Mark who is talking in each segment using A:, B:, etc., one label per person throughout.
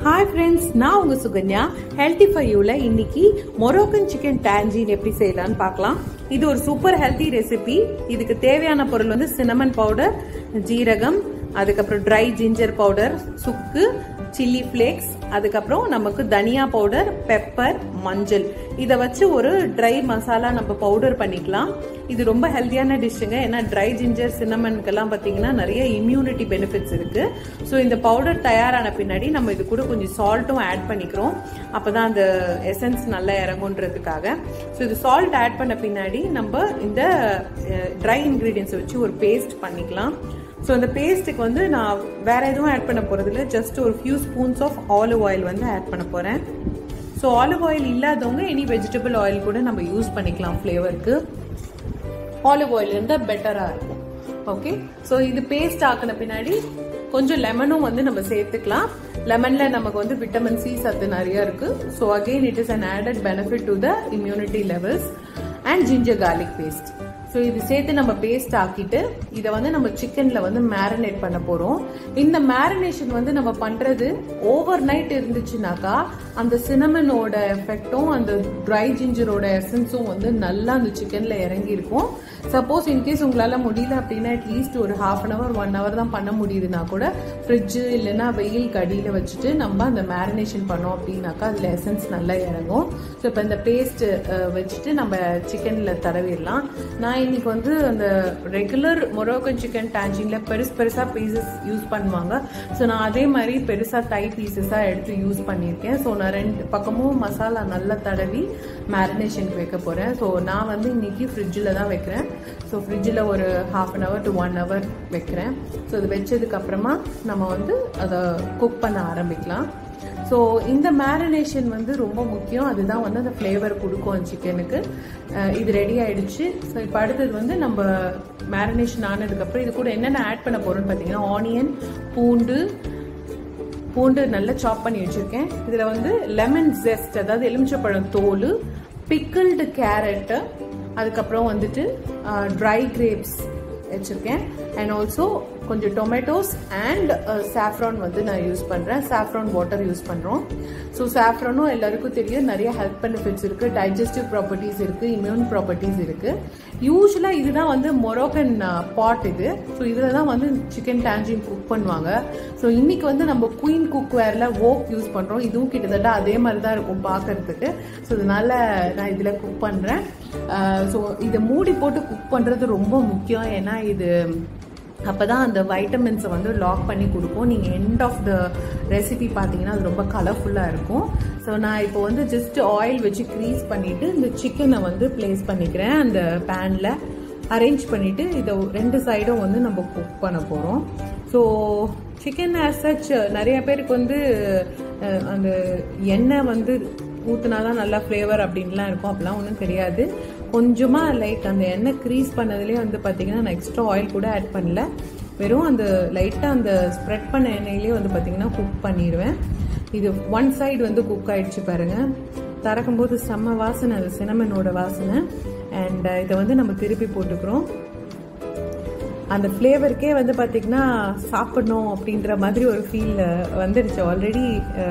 A: hi friends நான் உங்க Sukanya healthy for யூல இன்னைக்கு மொரோக்கன் சிக்கன் டான்ஜின் எப்படி செய்யலாம்னு பார்க்கலாம் இது ஒரு சூப்பர் ஹெல்த்தி ரெசிபி இதுக்கு தேவையான பொருள் வந்து சினமன் பவுடர் ஜீரகம் அதுக்கப்புறம் ட்ரை ஜிஞ்சர் பவுடர் சுக்கு சில்லி ஃப்ளேக்ஸ் அதுக்கப்புறம் நமக்கு தனியா பவுடர் பெப்பர் மஞ்சள் இதை வச்சு ஒரு ட்ரை மசாலா நம்ம பவுடர் பண்ணிக்கலாம் இது ரொம்ப ஹெல்த்தியான டிஷ்ஷுங்க ஏன்னா ட்ரை ஜிஞ்சர் சின்னமனுக்கெல்லாம் பார்த்தீங்கன்னா நிறைய இம்யூனிட்டி பெனிஃபிட்ஸ் இருக்கு ஸோ இந்த பவுடர் தயாரான பின்னாடி நம்ம இது கூட கொஞ்சம் சால்ட்டும் ஆட் பண்ணிக்கிறோம் அப்போதான் அந்த எசன்ஸ் நல்லா இறங்குன்றதுக்காக ஸோ இது சால்ட் ஆட் பண்ண பின்னாடி நம்ம இந்த ட்ரை இன்க்ரீடியன்ஸை வச்சு ஒரு பேஸ்ட் பண்ணிக்கலாம் ஸோ இந்த பேஸ்ட்டுக்கு வந்து நான் வேற எதுவும் ஆட் பண்ண போறது இல்லை ஜஸ்ட் ஒரு few spoons of olive oil வந்து ஆட் பண்ண போறேன் ஸோ ஆலிவ் ஆயில் இல்லாதவங்க எனி வெஜிடபிள் ஆயில் கூட நம்ம யூஸ் பண்ணிக்கலாம் ஃப்ளேவருக்கு ஆலிவ் ஆயில் இருந்தால் பெட்டராக இருக்கும் ஓகே ஸோ இது பேஸ்ட் ஆக்கின பின்னாடி கொஞ்சம் லெமனும் வந்து நம்ம சேர்த்துக்கலாம் லெமன்ல நமக்கு வந்து விட்டமின் சி சத்து நிறைய இருக்கு so again it is an added benefit to the immunity levels and ginger garlic paste so இது சேர்த்து நம்ம பேஸ்ட் ஆக்கிட்டு இதை வந்து நம்ம சிக்கன்ல வந்து மேரினேட் பண்ண போறோம் இந்த மேரினேஷன் வந்து நம்ம பண்றது ஓவர் நைட் இருந்துச்சுனாக்கா அந்த சினமனோட எஃபெக்டும் அந்த ட்ரை ஜிஞ்சரோட எசன்ஸும் வந்து நல்லா அந்த சிக்கன்ல இறங்கி இருக்கும் சப்போஸ் இன்கேஸ் உங்களால முடியல அப்படின்னா அட்லீஸ்ட் ஒரு half an hour one hour தான் பண்ண முடியுதுன்னா கூட ஃப்ரிட்ஜு இல்லைன்னா வெயில் கடியில வச்சுட்டு நம்ம அந்த மேரினேஷன் பண்ணோம் அப்படின்னாக்கா அதுல எசன்ஸ் நல்லா இறங்கும் ஸோ இப்போ இந்த பேஸ்ட் வச்சுட்டு நம்ம சிக்கன்ல தடவிடலாம் நான் இன்னைக்கு வந்து அந்த ரெகுலர் மொரோக்கன் சிக்கன் டான்ஜின்ல பெருசு பெருசா பீசஸ் யூஸ் பண்ணுவாங்க ஸோ நான் அதே மாதிரி பெருசா தை பீசஸா எடுத்து யூஸ் பண்ணியிருக்கேன் ஸோ நான் ரெண்டு பக்கமும் மசாலா நல்லா தடவி மேரினேஷனுக்கு வைக்க போறேன் ஸோ நான் வந்து இன்னைக்கு ஃப்ரிட்ஜில் தான் வைக்கிறேன் ஸோ ஃப்ரிட்ஜில் ஒரு half an hour to one hour வைக்கிறேன் ஸோ இது வச்சதுக்கு அப்புறமா நம்ம வந்து அதை குக் பண்ண ஆரம்பிக்கலாம் ஸோ இந்த மேரினேஷன் வந்து ரொம்ப முக்கியம் அதுதான் வந்து அந்த ஃப்ளேவர் கொடுக்கும் சிக்கனுக்கு இது ரெடி ஆயிடுச்சு ஸோ இப்போ அடுத்தது வந்து நம்ம மேரினேஷன் ஆனதுக்கப்புறம் இது கூட என்னென்ன ஆட் பண்ண போகிறோம்னு பார்த்தீங்கன்னா ஆனியன் பூண்டு பூண்டு நல்லா சாப் பண்ணி வச்சுருக்கேன் இதில் வந்து லெமன் ஜெஸ்ட் அதாவது எலுமிச்சப்பழம் தோல் பிக்கிள்டு கேரட்டு அதுக்கப்புறம் வந்துட்டு ட்ரை கிரேப்ஸ் வச்சுருக்கேன் அண்ட் ஆல்சோ கொஞ்சம் டொமேட்டோஸ் அண்ட் சாஃப்ரான் வந்து நான் யூஸ் பண்ணுறேன் சாஃப்ரான் வாட்டர் யூஸ் பண்ணுறோம் ஸோ சாஃப்ரானும் எல்லாருக்கும் தெரியும் நிறைய ஹெல்த் பெனிஃபிட்ஸ் இருக்குது டைஜஸ்டிவ் ப்ராப்பர்ட்டிஸ் இருக்குது இம்யூன் ப்ராப்பர்ட்டிஸ் இருக்குது யூஸ்வலாக இதுதான் வந்து மொரோக்கன் பாட் இது ஸோ இதில் தான் வந்து சிக்கன் டான்ஜின் குக் பண்ணுவாங்க ஸோ இன்னைக்கு வந்து நம்ம குயின் குக் வேரில் ஓக் யூஸ் பண்ணுறோம் இதுவும் கிட்டத்தட்ட அதே மாதிரி தான் இருக்கும் பார்க்கறதுக்கு ஸோ இதனால நான் இதில் குக் பண்ணுறேன் ஸோ இதை மூடி போட்டு குக் பண்ணுறது ரொம்ப முக்கியம் ஏன்னா இது அப்போ தான் அந்த வைட்டமின்ஸை வந்து லாக் பண்ணி கொடுக்கும் நீங்கள் எண்ட் ஆஃப் த ரெசிபி பார்த்தீங்கன்னா அது ரொம்ப கலர்ஃபுல்லாக இருக்கும் ஸோ நான் இப்போ வந்து ஜஸ்ட் ஆயில் வச்சு க்ரீஸ் பண்ணிவிட்டு இந்த சிக்கனை வந்து ப்ளேஸ் பண்ணிக்கிறேன் அந்த பேனில் அரேஞ்ச் பண்ணிவிட்டு இதை ரெண்டு சைடும் வந்து நம்ம குக் பண்ண போகிறோம் ஸோ சிக்கன் ஆஸ் சச் நிறைய பேருக்கு வந்து அந்த எண்ணெய் வந்து ஊற்றினா தான் நல்லா ஃப்ளேவர் அப்படின்லாம் இருக்கும் அப்படிலாம் ஒன்றும் தெரியாது கொஞ்சமாக லைக் அந்த எண்ணெய் க்ரீஸ் பண்ணதுலேயே வந்து பார்த்தீங்கன்னா நான் எக்ஸ்ட்ரா ஆயில் கூட ஆட் பண்ணல வெறும் அந்த லைட்டாக அந்த ஸ்ப்ரெட் பண்ண எண்ணெயிலேயே வந்து பார்த்தீங்கன்னா குக் பண்ணிடுவேன் இது ஒன் சைடு வந்து குக் ஆயிடுச்சு பாருங்க திறக்கும்போது செம்ம வாசனை அது சினமனோட வாசனை அண்ட் இதை வந்து நம்ம திருப்பி போட்டுக்கிறோம் அந்த ஃப்ளேவருக்கே வந்து பார்த்தீங்கன்னா சாப்பிடணும் அப்படின்ற மாதிரி ஒரு ஃபீல் வந்துடுச்சு ஆல்ரெடி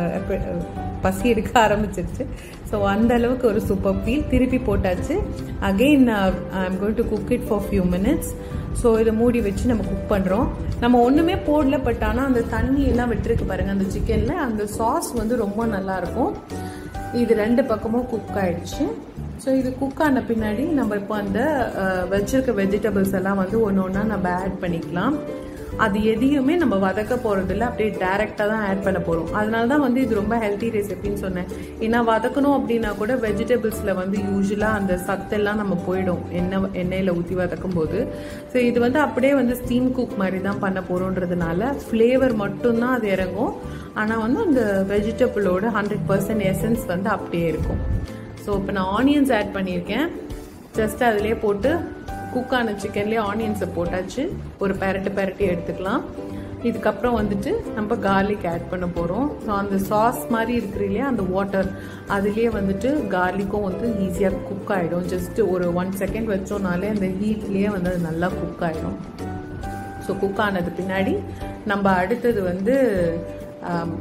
A: பசி எடுக்க ஆரம்பிச்சிருச்சு ஸோ அந்த அளவுக்கு ஒரு சூப்பர் ஃபீல் திருப்பி போட்டாச்சு again I am going to cook it for few minutes so இதை மூடி வச்சு நம்ம குக் பண்ணுறோம் நம்ம ஒன்றுமே போடல பட் ஆனால் அந்த தண்ணி எல்லாம் விட்டுருக்கு பாருங்கள் அந்த சிக்கனில் அந்த சாஸ் வந்து ரொம்ப நல்லாயிருக்கும் இது ரெண்டு பக்கமும் குக் ஆயிடுச்சு ஸோ இது குக் ஆன பின்னாடி நம்ம இப்போ அந்த வச்சிருக்க வெஜிடபிள்ஸ் எல்லாம் வந்து ஒன்று ஒன்றா நம்ம ஆட் பண்ணிக்கலாம் அது எதையுமே நம்ம வதக்க போகிறதில்ல அப்படியே டைரெக்டாக தான் ஆட் பண்ண போகிறோம் அதனால தான் வந்து இது ரொம்ப ஹெல்த்தி ரெசிபின்னு சொன்னேன் ஏன்னா வதக்கணும் அப்படின்னா கூட வெஜிடபிள்ஸில் வந்து யூஸ்வலாக அந்த சத்தெல்லாம் நம்ம போயிடும் எண்ணெய் எண்ணெயில் ஊற்றி வதக்கும் போது ஸோ இது வந்து அப்படியே வந்து ஸ்டீம் குக் மாதிரி தான் பண்ண போகிறோன்றதுனால ஃப்ளேவர் மட்டும்தான் அது இறங்கும் ஆனால் வந்து அந்த வெஜிடபிளோட ஹண்ட்ரட் பர்சன்ட் எசன்ஸ் வந்து அப்படியே இருக்கும் ஸோ இப்போ நான் ஆனியன்ஸ் ஆட் பண்ணியிருக்கேன் ஜஸ்ட் அதிலே போட்டு குக் ஆன சிக்கன்லேயே ஆனியன்ஸை போட்டாச்சு ஒரு பெரட்டு பெரட்டி எடுத்துக்கலாம் இதுக்கப்புறம் வந்துட்டு நம்ம கார்லிக் ஆட் பண்ண போகிறோம் ஸோ அந்த சாஸ் மாதிரி இருக்கிற இல்லையா அந்த வாட்டர் அதுலேயே வந்துட்டு கார்லிக்கும் வந்து ஈஸியாக குக் ஆகிடும் ஜஸ்ட் ஒரு ஒன் செகண்ட் வச்சோம்னாலே அந்த ஹீட்லேயே வந்து அது நல்லா குக் ஆகிடும் ஸோ குக் ஆனது பின்னாடி நம்ம அடுத்தது வந்து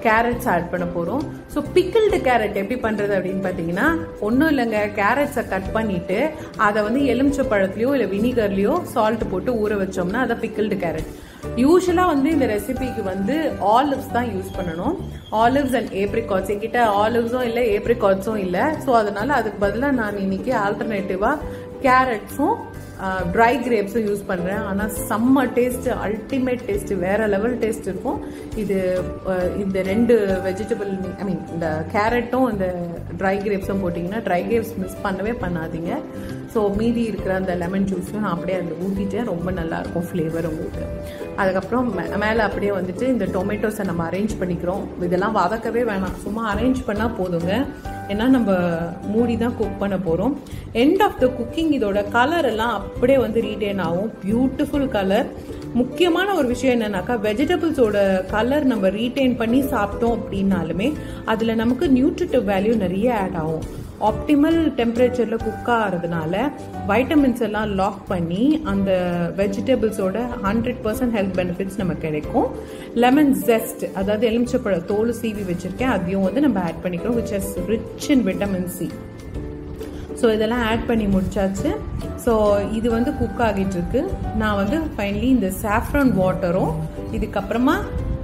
A: கேரட்ஸ் ஆட் பண்ண போகிறோம் ஸோ பிக்கிள்டு கேரட் எப்படி பண்ணுறது அப்படின்னு பார்த்தீங்கன்னா ஒன்றும் இல்லைங்க கேரட்ஸை கட் பண்ணிட்டு அதை வந்து எலுமிச்சை பழத்துலையோ இல்லை வினிகர்லையோ சால்ட் போட்டு ஊற வச்சோம்னா அதை பிக்கிள்டு கேரட் யூஸ்வலாக வந்து இந்த ரெசிபிக்கு வந்து ஆலிவ்ஸ் தான் யூஸ் பண்ணணும் ஆலிவ்ஸ் அண்ட் ஏப்ரிகாட்ஸ் என்கிட்ட ஆலிவ்ஸும் இல்லை ஏப்ரிகாட்ஸும் இல்லை ஸோ அதனால அதுக்கு பதிலாக நான் இன்னைக்கு ஆல்டர்னேட்டிவாக கேரட்ஸும் ட்ரை கிரேப்ஸும் யூஸ் பண்ணுறேன் ஆனால் செம்ம டேஸ்ட் அல்டிமேட் டேஸ்ட் வேற லெவல் டேஸ்ட் இருக்கும் இது இந்த ரெண்டு வெஜிடபிள் ஐ மீன் இந்த கேரட்டும் இந்த ட்ரை கிரேப்ஸும் போட்டிங்கன்னா ட்ரை கிரேப்ஸ் மிஸ் பண்ணவே பண்ணாதீங்க ஸோ மீதி இருக்கிற அந்த லெமன் ஜூஸையும் நான் அப்படியே அதில் ஊற்றிட்டேன் ரொம்ப நல்லாயிருக்கும் ஃப்ளேவர் உங்களுக்கு அதுக்கப்புறம் மேலே அப்படியே வந்துட்டு இந்த டொமேட்டோஸை நம்ம அரேஞ்ச் பண்ணிக்கிறோம் இதெல்லாம் வதக்கவே வேணாம் சும்மா அரேஞ்ச் பண்ணால் போதுங்க ஏன்னா நம்ம மூடி தான் குக் பண்ண போகிறோம் எண்ட் ஆஃப் த குக்கிங் இதோட கலர் எல்லாம் அப்படியே வந்து ரீட்டைன் ஆகும் பியூட்டிஃபுல் கலர் முக்கியமான ஒரு விஷயம் என்னன்னாக்கா வெஜிடபிள்ஸோட கலர் நம்ம ரீட்டைன் பண்ணி சாப்பிட்டோம் அப்படின்னாலுமே அதில் நமக்கு நியூட்ரிட்டிவ் வேல்யூ நிறைய ஆட் ஆகும் ஆப்டிமல் டெம்பரேச்சரில் குக் ஆகிறதுனால வைட்டமின்ஸ் எல்லாம் லாக் பண்ணி அந்த வெஜிடபிள்ஸோட ஹண்ட்ரட் பர்சன்ட் ஹெல்த் பெனிஃபிட்ஸ் நமக்கு கிடைக்கும் லெமன் ஜெஸ்ட் அதாவது எலுமிச்சப்பழ தோல் சீவி வச்சிருக்கேன் அதையும் வந்து நம்ம ஆட் பண்ணிக்கிறோம் which is rich in vitamin C so இதெல்லாம் ஆட் பண்ணி முடிச்சாச்சு ஸோ இது வந்து குக் ஆகிட்டு இருக்கு நான் வந்து ஃபைனலி இந்த சாஃப்ரான் வாட்டரும் இதுக்கப்புறமா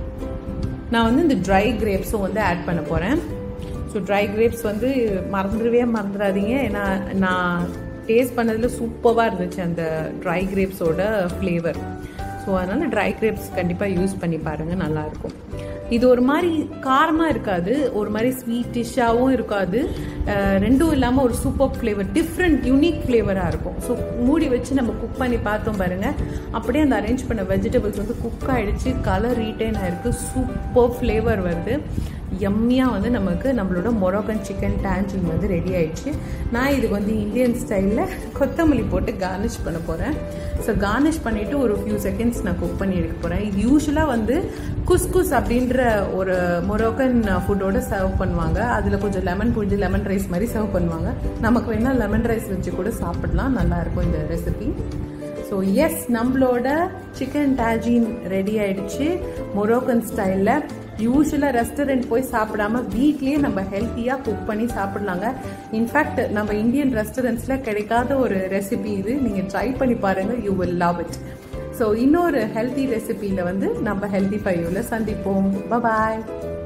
A: நான் வந்து இந்த ட்ரை கிரேப்ஸும் வந்து ஆட் பண்ண போகிறேன் ஸோ ட்ரை கிரேப்ஸ் வந்து மறந்துடவே மறந்துடாதீங்க ஏன்னா நான் டேஸ்ட் பண்ணதில் சூப்பராக இருந்துச்சு அந்த ட்ரை கிரேப்ஸோட ஃப்ளேவர் ஸோ அதனால் ட்ரை கிரேப்ஸ் கண்டிப்பாக யூஸ் பண்ணி பாருங்கள் நல்லாயிருக்கும் இது ஒரு மாதிரி காரமாக இருக்காது ஒரு மாதிரி ஸ்வீட்டிஷாகவும் இருக்காது ரெண்டும் இல்லாமல் ஒரு சூப்பர் ஃப்ளேவர் டிஃப்ரெண்ட் யூனிக் ஃப்ளேவராக இருக்கும் ஸோ மூடி வச்சு நம்ம குக் பண்ணி பார்த்தோம் பாருங்கள் அப்படியே அந்த அரேஞ்ச் பண்ண வெஜிடபிள்ஸ் வந்து குக் ஆகிடுச்சு கலர் ரீட்டைன் ஆகிருக்கு சூப்பர் ஃப்ளேவர் வருது எம்மியாக வந்து நமக்கு நம்மளோட மொரோக்கன் சிக்கன் டேஞ்சிங் வந்து ரெடி ஆயிடுச்சு நான் இதுக்கு வந்து இந்தியன் ஸ்டைலில் கொத்தமல்லி போட்டு கார்னிஷ் பண்ண போகிறேன் ஸோ கார்னிஷ் பண்ணிவிட்டு ஒரு ஃபியூ செகண்ட்ஸ் நான் குக் பண்ணி எடுக்க போகிறேன் இது யூஸ்வலாக வந்து குஸ்குஸ் அப்படின்ற ஒரு மொரோக்கன் ஃபுட்டோட சர்வ் பண்ணுவாங்க அதில் கொஞ்சம் லெமன் புழிஞ்சு லெமன் ரைஸ் மாதிரி சர்வ் பண்ணுவாங்க நமக்கு வேணால் லெமன் ரைஸ் வச்சு கூட சாப்பிடலாம் நல்லாயிருக்கும் இந்த ரெசிபி ஸோ எஸ் நம்மளோட சிக்கன் டாஜின் ரெடி ஆயிடுச்சு மொரோக்கன் ஸ்டைலில் யூஸ்வலாக ரெஸ்டாரண்ட் போய் சாப்பிடாம வீட்லேயே நம்ம ஹெல்த்தியாக குக் பண்ணி சாப்பிடலாங்க இன்ஃபேக்ட் நம்ம இந்தியன் ரெஸ்டாரண்ட்ஸில் கிடைக்காத ஒரு ரெசிபி இது நீங்கள் ட்ரை பண்ணி பாருங்கள் you will love it so இன்னொரு ஹெல்த்தி ரெசிபியில் வந்து நம்ம ஹெல்த்தி ஃபைவ்ல சந்திப்போம் பாய்